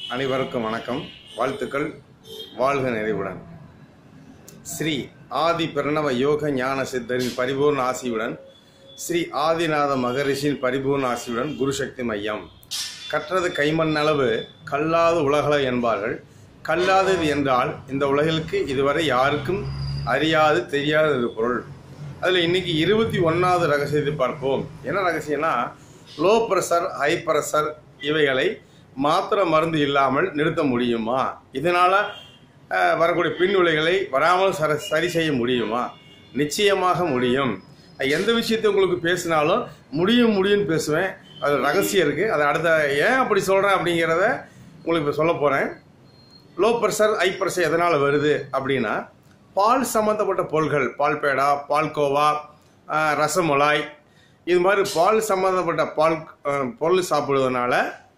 அனைவருக்கும் வணக்கம் வாழ்த்துக்கள் வாழ்க நிறைவுடன் ஸ்ரீ ஆதி பிரணவ யோக ஞான சித்தரின் பரிபூர்ண ஆசியுடன் ஸ்ரீ ஆதிநாத மகரிஷியின் பரிபூர்ண ஆசியுடன் குருசக்தி மையம் கற்றது கைமண் அளவு கல்லாது உலகள என்பார்கள் கல்லாதது என்றால் இந்த உலகிற்கு இதுவரை யாருக்கும் அறியாது தெரியாத ஒரு பொருள் அதில் இன்னைக்கு இருபத்தி ஒன்றாவது ரகசியத்தை பார்ப்போம் என்ன ரகசியம்னா லோ ப்ரெஷர் ஹை ப்ரெஷர் இவைகளை மாத்திரை மருந்து இல்லாமல் நிறுத்த முடியுமா இதனால் வரக்கூடிய பின்விளைகளை வராமல் சர சரி செய்ய முடியுமா நிச்சயமாக முடியும் எந்த விஷயத்தை உங்களுக்கு பேசினாலும் முடியும் முடியும்னு பேசுவேன் அது ரகசியம் இருக்குது அது அடுத்த ஏன் அப்படி சொல்கிறேன் அப்படிங்கிறத உங்களுக்கு இப்போ சொல்ல போகிறேன் லோ ப்ரெஷர் ஹை ப்ரெஷர் எதனால் வருது அப்படின்னா பால் சம்மந்தப்பட்ட பொருள்கள் பால் பேடா பால்கோவா ஆஹ், ரசமலாய் இது மாதிரி பால் சம்மந்தப்பட்ட பால் ஆஹ், பொருள் சாப்பிடுவதனால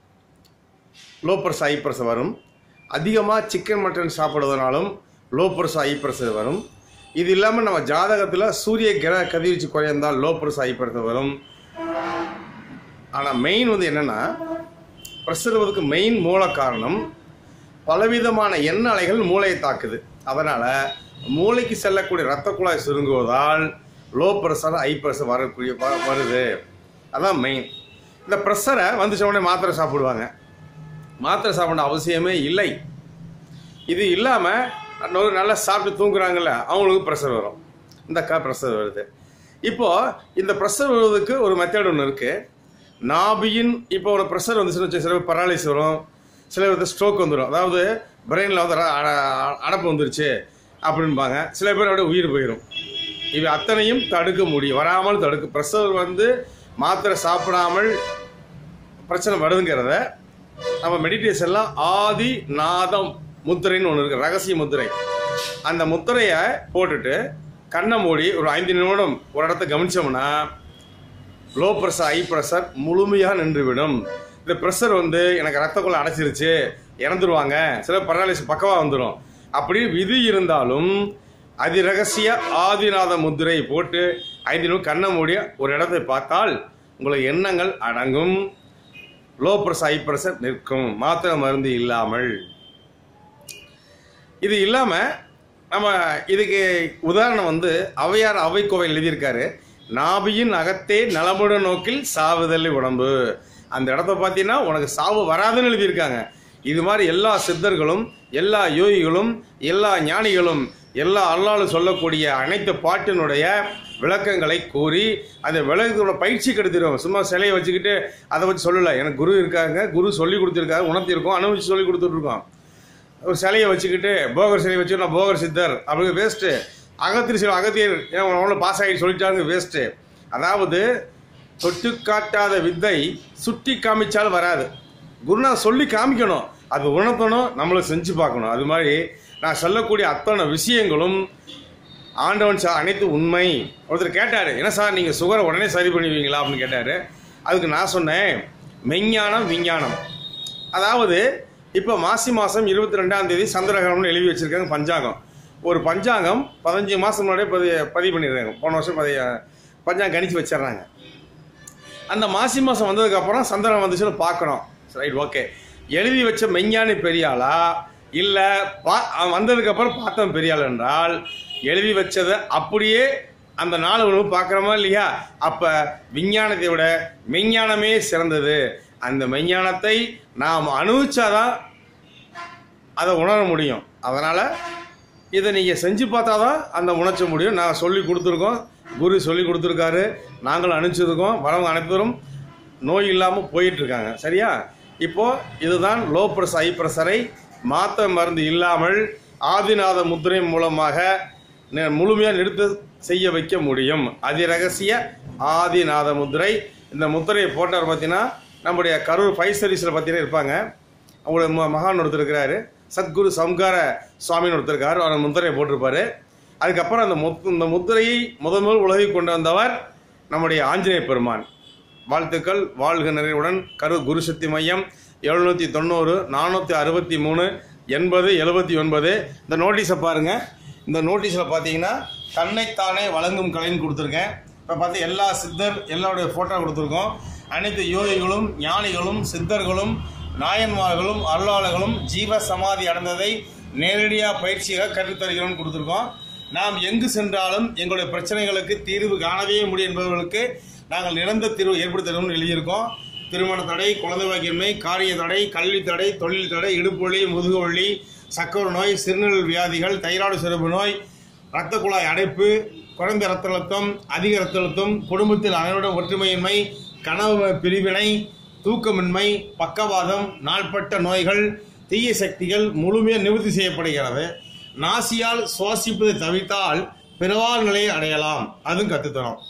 லோ ப்ரெஷர் ஹை ப்ரெஷர் வரும் அதிகமாக சிக்கன் மட்டன் சாப்பிடுவதனாலும் லோ ப்ரெஷர் ஹை ப்ரெஷர் வரும் இது இல்லாமல் நம்ம ஜாதகத்தில் சூரிய கிரக கதிர்வீச்சு குறைந்தால் லோ ப்ரெஷர் ஹை ப்ரெஷர் வரும் ஆனால் மெயின் வந்து என்னென்னா ப்ரெஷர் வருவதற்கு மெயின் மூல காரணம் பலவிதமான எண்ண அலைகள் மூளையை தாக்குது அதனால் மூளைக்கு செல்லக்கூடிய இரத்த குழாய் சுருங்குவதால் லோ ப்ரெஷர் ஹை ப்ரெஷர் வரக்கூடிய வ- வருது அதான் மெயின் இந்த ப்ரெஷரை வந்துச்ச உடனே மாத்திரை சாப்பிடுவாங்க மாத்திரை சாப்பிட அவசியமே இல்லை இது இல்லாமல் ஒரு நல்லா சாப்பிட்டு தூங்குறாங்கல்ல அவங்களுக்கு ப்ரெஷர் வரும் இந்த கா ப்ரெஷர் வருது இப்போது இந்த ப்ரெஷர் வருவதற்கு ஒரு மெத்தட் ஒன்று இருக்குது நாபியின் இப்போ ஒரு ப்ரெஷர் வந்துச்சுன்னு வச்சு சில பேர் பராலிஸ் வரும் சில பேருக்கு ஸ்ட்ரோக் வந்துடும் அதாவது பிரெயினில் வந்து அட- அட- அடப்பு வந்துருச்சு அப்படின்பாங்க சில பேர் அப்படியே உயிர் போயிடும் இவை அத்தனையும் தடுக்க முடியும் வராமல் தடுக்க ப்ரெஷர் வந்து மாத்திரை சாப்பிடாமல் பிரச்சனை வருதுங்கிறத நம்ம மெடிடேஷன்லாம் ஆதி நாதம் முத்திரைன்னு ஒன்று இருக்குது ரகசிய முத்திரை அந்த முத்திரையை போட்டுட்டு கண்ணை மூடி ஒரு ஐந்து நிமிடம் ஒரு இடத்த கவனிச்சோம்னா லோ ப்ரெஷர் ஹை ப்ரெஷர் முழுமையாக நின்றுவிடும் இந்த ப்ரெஷர் வந்து எனக்கு ரத்தக்குள்ள அடைச்சிருச்சு இறந்துருவாங்க சில பரவாயில்ல பக்கவாக வந்துடும் அப்படி விதி இருந்தாலும் அதி ரகசிய ஆதிநாத முத்திரை போட்டு ஐந்து நிமிடம் கண்ணை மூடி ஒரு இடத்தை பார்த்தால் உங்களுக்கு எண்ணங்கள் அடங்கும் லோ ப்ரெஷர் ஹை ப்ரெஷர் நிற்கும் மாத்திரை மருந்து இல்லாமல் இது இல்லாமல் நம்ம இதுக்கு உதாரணம் வந்து ஔவையார் அவைக்கோவை எழுதியிருக்காரு நாபியின் அகத்தே நலமுட நோக்கில் சாவுதல் உடம்பு அந்த இடத்த பார்த்தீங்கன்னா உனக்கு சாவு வராதுன்னு எழுதியிருக்காங்க இது மாதிரி எல்லா சித்தர்களும் எல்லா யோகிகளும் எல்லா ஞானிகளும் எல்லா அல்லாலும் சொல்லக்கூடிய அனைத்து பாட்டினுடைய விளக்கங்களை கூறி அந்த விளக்கத்தோட பயிற்சி கெடுத்துடும் சும்மா சிலையை வச்சுக்கிட்டு அதை வச்சு சொல்லலை எனக்கு குரு இருக்காங்க குரு சொல்லி கொடுத்துருக்காங்க உணர்த்திருக்கோம் அனுபவிச்சு சொல்லி கொடுத்துட்ருக்கோம் ஒரு சிலையை வச்சுக்கிட்டு போகர் சிலையை வச்சு நான் போகர் சித்தர் அப்படி வேஸ்ட்டு அகத்திரி சிலை அகத்தியர் ஏன் உன பாஸ் ஆகி சொல்லிட்டாங்க வேஸ்ட்டு அதாவது தொட்டு காட்டாத வித்தை சுட்டி காமிச்சாலும் வராது குருநாதர் சொல்லி காமிக்கணும் அது உணர்த்தணும் நம்மளும் செஞ்சு பார்க்கணும் அது மாதிரி நான் சொல்லக்கூடிய அத்தனை விஷயங்களும் ஆண்டவன் சார் அனைத்து உண்மை ஒருத்தர் கேட்டார் என்ன சார் நீங்கள் சுகரை உடனே சரி பண்ணுவீங்களா அப்படின்னு கேட்டார் அதுக்கு நான் சொன்னேன் மெஞ்ஞானம் விஞ்ஞானம் அதாவது இப்போ மாசி மாதம் இருபத்தி ரெண்டாம் தேதி சந்திரகிரகணம்னு எழுதி வச்சிருக்காங்க பஞ்சாங்கம் ஒரு பஞ்சாங்கம் பதினஞ்சு மாதம் முன்னாடியே பதிவு பதிவு பண்ணிடுறாங்க போன வருஷம் பதிவு பஞ்சாங்கம் கணிச்சு வச்சிடுறாங்க அந்த மாசி மாதம் வந்ததுக்கப்புறம் சந்திரன் வந்துச்சுன்னு பார்க்கணும் ரைட் ஓகே எழுதி வச்ச மெஞ்ஞானி பெரியாளா இல்லை பா அவன் வந்ததுக்கப்புறம் பார்த்தவன் பெரியாள் என்றால் எழுதி வச்சதை அப்படியே அந்த நாலு உணவு பார்க்குறோமா இல்லையா அப்போ விஞ்ஞானத்தை விட மெஞ்ஞானமே சிறந்தது அந்த மெஞ்ஞானத்தை நாம் அனுபவிச்சாதான் அதை உணர முடியும் அதனால் இதை நீங்கள் செஞ்சு பார்த்தா தான் அந்த உணர்ச்ச முடியும் நான் சொல்லி கொடுத்துருக்கோம் குரு சொல்லி கொடுத்துருக்காரு நாங்களும் அனுப்பிச்சிருக்கோம் வரவங்க அனைவரும் நோய் இல்லாமல் போயிட்டுருக்காங்க சரியா இப்போது இதுதான் லோ ப்ரெஷர் ஹை ப்ரெஷரை மாத்திரை மருந்து இல்லாமல் ஆதிநாத முத்திரை மூலமாக நி- முழுமையாக நிறுத்த செய்ய வைக்க முடியும் அதி ரகசிய ஆதிநாத முத்திரை இந்த முத்திரையை போட்டவர் பார்த்தீங்கன்னா நம்முடைய கரூர் ஃபைவ் சர்வீஸில் பார்த்தீங்கன்னா இருப்பாங்க அவங்களோட ம- மகான் ஒருத்தர் இருக்கிறாரு சத்குரு சம்கார சுவாமின்னு ஒருத்தர் இருக்காரு அவர் முத்திரையை போட்டிருப்பாரு அதுக்கப்புறம் அந்த முத் இந்த முத்திரையை முதல் முதல் உலகில் கொண்டு வந்தவர் நம்முடைய ஆஞ்சநேய பெருமான் வாழ்த்துக்கள் வாழ்க நிறைவுடன் கரு குருசக்தி மையம் எழுநூற்றி தொண்ணூறு நானூற்றி அறுபத்தி மூணு எண்பது எழுபத்தி ஒன்பது இந்த நோட்டீஸை பாருங்கள் இந்த நோட்டீஸில் பார்த்தீங்கன்னா தன்னைத்தானே வழங்கும் கலைன்னு கொடுத்துருக்கேன் இப்போ பார்த்து எல்லா சித்தர் எல்லாருடைய ஃபோட்டோ கொடுத்துருக்கோம் அனைத்து யோகிகளும் ஞானிகளும் சித்தர்களும் நாயன்மார்களும் அருளாளர்களும் ஜீவ சமாதி அடைந்ததை நேரடியாக பயிற்சியாக கற்றுத்தருகிறோம் கொடுத்துருக்கோம் நாம் எங்கு சென்றாலும் எங்களுடைய பிரச்சனைகளுக்கு தீர்வு காணவே முடியும் என்பவர்களுக்கு நாங்கள் நிரந்தர தீர்வு ஏற்படுத்தணும்னு எழுதியிருக்கோம் திருமண தடை குழந்தை பாக்கியமின்மை காரிய தடை கல்வி தடை தொழில் தடை இடுப்புவலி முதுகுவலி சக்கரை நோய் சிறுநீரல் வியாதிகள் தைராய்டு சிறப்பு நோய் இரத்த குழாய் அடைப்பு குறைந்த இரத்த அழுத்தம் அதிக இரத்த அழுத்தம் குடும்பத்தில் அனைவருடன் ஒற்றுமையின்மை கனவு பிரிவினை தூக்கமின்மை பக்கவாதம் நாள்பட்ட நோய்கள் தீய சக்திகள் முழுமையாக நிவர்த்தி செய்யப்படுகிறது நாசியால் சுவாசிப்பதை தவிர்த்தால் பிறவால் நிலையை அடையலாம் அதுவும் கற்றுத்தரோம்